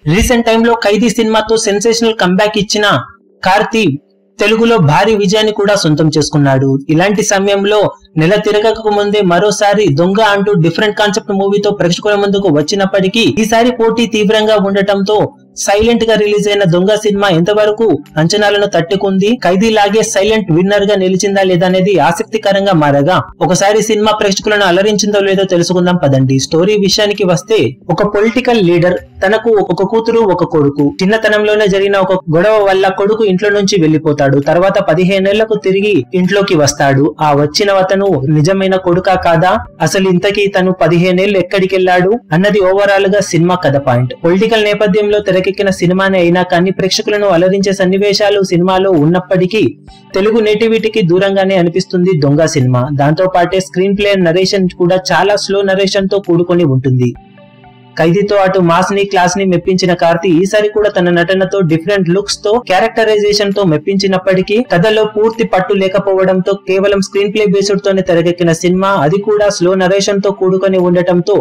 recent టైంలో ఖైదీ సినిమాతో sensational comeback ఇచ్చిన కార్తీ తెలుగులో భారీ విజయాన్ని కూడా సొంతం చేసుకున్నాడు ఇలాంటి సమయంలో నెల తిరగక ముందే మరోసారి దొంగ అంటూ డిఫరెంట్ కాన్సెప్ట్ మూవీతో ప్రేక్షకుల ముందుకు వచ్చినప్పటికీ ఈసారి పోటీ తీవ్రంగా ఉండటంతో సైలెంట్ గా రిలీజ్ అయిన దొంగ సినిమా ఎంతవరకు అంచనాలను తట్టుకుంది ఖైదీ లాగే సైలెంట్ విన్నర్ గా నిలిచిందా లేదా అనేది ఆసక్తికరంగా మారగా ఒకసారి సినిమా ప్రేక్షకులను అలరించిందో లేదో తెలుసుకుందాం పదండి స్టోరీ విషయానికి వస్తే ఒక పొలిటికల్ లీడర్ తనకు ఒక కూతురు ఒక కొడుకు చిన్నతనంలోనే జరిగిన ఒక గొడవ వల్ల కొడుకు ఇంట్లో నుంచి వెళ్లిపోతాడు తర్వాత పదిహేనేళ్లకు తిరిగి ఇంట్లోకి వస్తాడు ఆ వచ్చిన అతను నిజమైన కొడుకా కాదా అసలు ఇంతకీ తను పదిహేనేళ్లు ఎక్కడికి వెళ్ళాడు అన్నది ఓవరాల్ గా సినిమా కథ పాయింట్ పొలిటికల్ నేపథ్యంలో తెరకెక్కిన సినిమానే అయినా కానీ ప్రేక్షకులను అలరించే సన్నివేశాలు సినిమాలో ఉన్నప్పటికీ తెలుగు నేటివిటీకి దూరంగానే అనిపిస్తుంది దొంగ సినిమా దాంతో పాటే స్క్రీన్ ప్లే నరేషన్ కూడా చాలా స్లో నరేషన్ తో కూడుకొని ఉంటుంది ఖైదీతో అటు మాస్ ని క్లాస్ ని మెప్పించిన కార్తీ ఈసారి కూడా తన నటనతో డిఫరెంట్ లుక్స్ తో క్యారెక్టరైజేషన్ తో మెప్పించినప్పటికీ కథలో పూర్తి పట్టు లేకపోవడంతో కేవలం స్క్రీన్ ప్లే బేస్డ్ తోనే తెరకెక్కిన సినిమా అది కూడా స్లో నరేషన్ తో కూడుకొని ఉండటంతో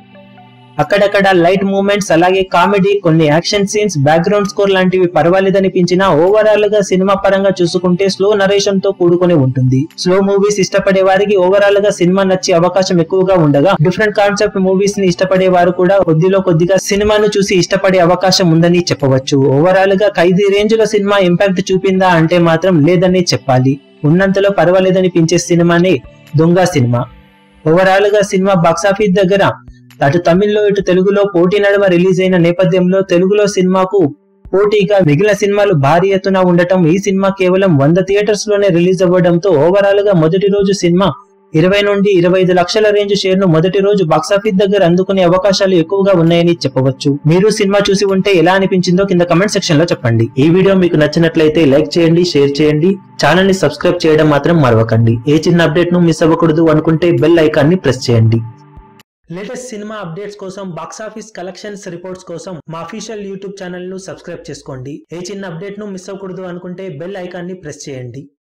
అక్కడక్కడ లైట్ మూమెంట్స్ అలాగే కామెడీ కొన్ని యాక్షన్ సీన్స్ బ్యాక్గ్రౌండ్ స్కోర్ లాంటివి పర్వాలేదనిపించినా ఓవరాల్ గా సినిమా పరంగా చూసుకుంటే స్లో నరేషన్ తో కూడుకొని ఉంటుంది స్లో మూవీస్ ఇష్టపడే వారికి ఓవరాల్ గా సినిమా నచ్చే అవకాశం ఎక్కువగా ఉండగా డిఫరెంట్ కాన్సెప్ట్ మూవీస్ ని ఇష్టపడే వారు కూడా కొద్దిలో కొద్దిగా సినిమాను చూసి ఇష్టపడే అవకాశం ఉందని చెప్పవచ్చు ఓవరాల్ గా ఖైదీ రేంజ్ లో సినిమా ఇంపాక్ట్ చూపిందా అంటే మాత్రం లేదని చెప్పాలి ఉన్నంతలో పర్వాలేదనిపించే సినిమానే దొంగ సినిమా ఓవరాల్ గా సినిమా బాక్సాఫీస్ దగ్గర అటు తమిళ్లో ఇటు తెలుగులో పోటీ నడుమ రిలీజ్ అయిన నేపథ్యంలో తెలుగులో సినిమాకు పోటీగా మిగిలిన సినిమాలు భారీ ఎత్తున ఉండటం ఈ సినిమా కేవలం వంద థియేటర్స్ లోనే రిలీజ్ అవ్వడంతో ఓవరాల్ గా మొదటి రోజు సినిమా ఇరవై నుండి ఇరవై ఐదు లక్షల రేంజ్ షేర్ ను మొదటి రోజు బాక్సాఫీస్ దగ్గర అందుకునే అవకాశాలు ఎక్కువగా ఉన్నాయని చెప్పవచ్చు మీరు సినిమా చూసి ఉంటే ఎలా అనిపించిందో కింద కమెంట్ సెక్షన్ లో చెప్పండి ఈ వీడియో మీకు నచ్చినట్లయితే లైక్ చేయండి షేర్ చేయండి ఛానల్ ని సబ్స్క్రైబ్ చేయడం మాత్రం మరవకండి ఏ చిన్న అప్డేట్ ను మిస్ అవ్వకూడదు అనుకుంటే బెల్ ఐకాన్ ని ప్రెస్ చేయండి లేటెస్ట్ సినిమా అప్డేట్స్ కోసం బాక్సాఫీస్ కలెక్షన్స్ రిపోర్ట్స్ కోసం మా అఫీషియల్ యూట్యూబ్ ఛానల్ ను సబ్స్క్రైబ్ చేసుకోండి ఏ చిన్న అప్డేట్ ను మిస్ అవ్వకూడదు అనుకుంటే బెల్ ఐకాన్ ని ప్రెస్ చేయండి